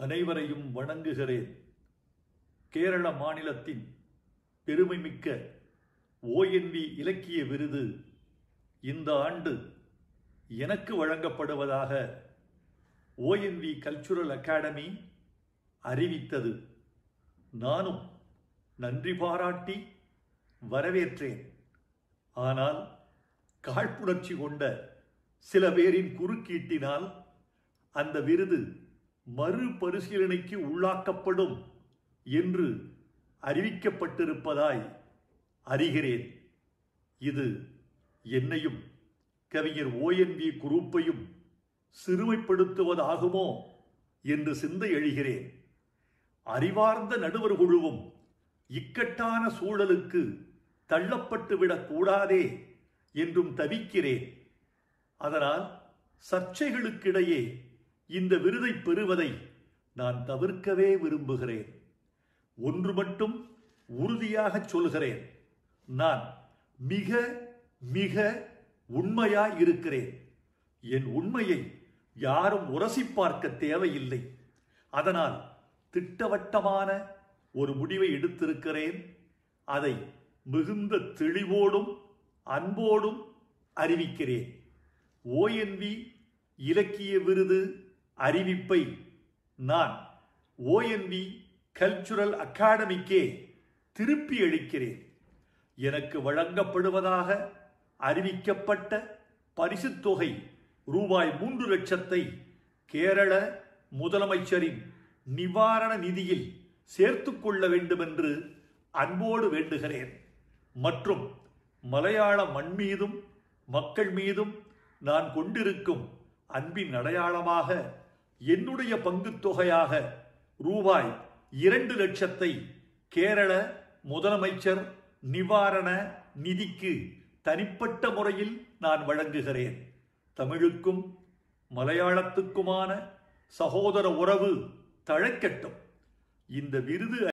அனைவரையும் வணங்குகிறேன் கேரள மாநிலத்தின் பெருமைமிக்க ஓஎன்வி இலக்கிய விருது இந்த ஆண்டு எனக்கு வழங்கப்படுவதாக ஓஎன்வி கல்ச்சுரல் அகாடமி அறிவித்தது நானும் நன்றி பாராட்டி வரவேற்றேன் ஆனால் காழ்ப்புணர்ச்சி கொண்ட சில பேரின் குறுக்கீட்டினால் அந்த விருது மறுபரிசீலனைக்கு உள்ளாக்கப்படும் என்று அறிவிக்கப்பட்டிருப்பதாய் அறிகிறேன் இது என்னையும் கவிஞர் ஓஎன்வி குரூப்பையும் சிறுமைப்படுத்துவதாகுமோ என்று சிந்தை எழுகிறேன் அறிவார்ந்த நடுவர் குழுவும் இக்கட்டான சூழலுக்கு தள்ளப்பட்டு விடக்கூடாதே என்றும் தவிக்கிறேன் அதனால் சர்ச்சைகளுக்கிடையே இந்த விருதை பெறுவதை நான் தவிர்க்கவே விரும்புகிறேன் ஒன்று மட்டும் உறுதியாக சொல்கிறேன் நான் மிக மிக உண்மையாய் இருக்கிறேன் என் உண்மையை யாரும் உரசி பார்க்க தேவையில்லை அதனால் திட்டவட்டமான ஒரு முடிவை எடுத்திருக்கிறேன் அதை மிகுந்த தெளிவோடும் அன்போடும் அறிவிக்கிறேன் ஓஎன்வி இலக்கிய விருது அறிவிப்பை நான் ஓஎன்வி கல்ச்சுரல் அகாடமிக்கே திருப்பி அளிக்கிறேன் எனக்கு வழங்கப்படுவதாக அறிவிக்கப்பட்ட பரிசுத் தொகை ரூபாய் மூன்று லட்சத்தை கேரள முதலமைச்சரின் நிவாரண நிதியில் சேர்த்துக் கொள்ள வேண்டும் என்று அன்போடு வேண்டுகிறேன் மற்றும் மலையாள மண் மீதும் மக்கள் மீதும் நான் கொண்டிருக்கும் அன்பின் அடையாளமாக என்னுடைய பங்குத் தொகையாக ரூபாய் இரண்டு லட்சத்தை கேரள முதலமைச்சர் நிவாரண நிதிக்கு தனிப்பட்ட முறையில் நான் வழங்குகிறேன் தமிழுக்கும் மலையாளத்துக்குமான சகோதர உறவு தழைக்கட்டும் இந்த விருது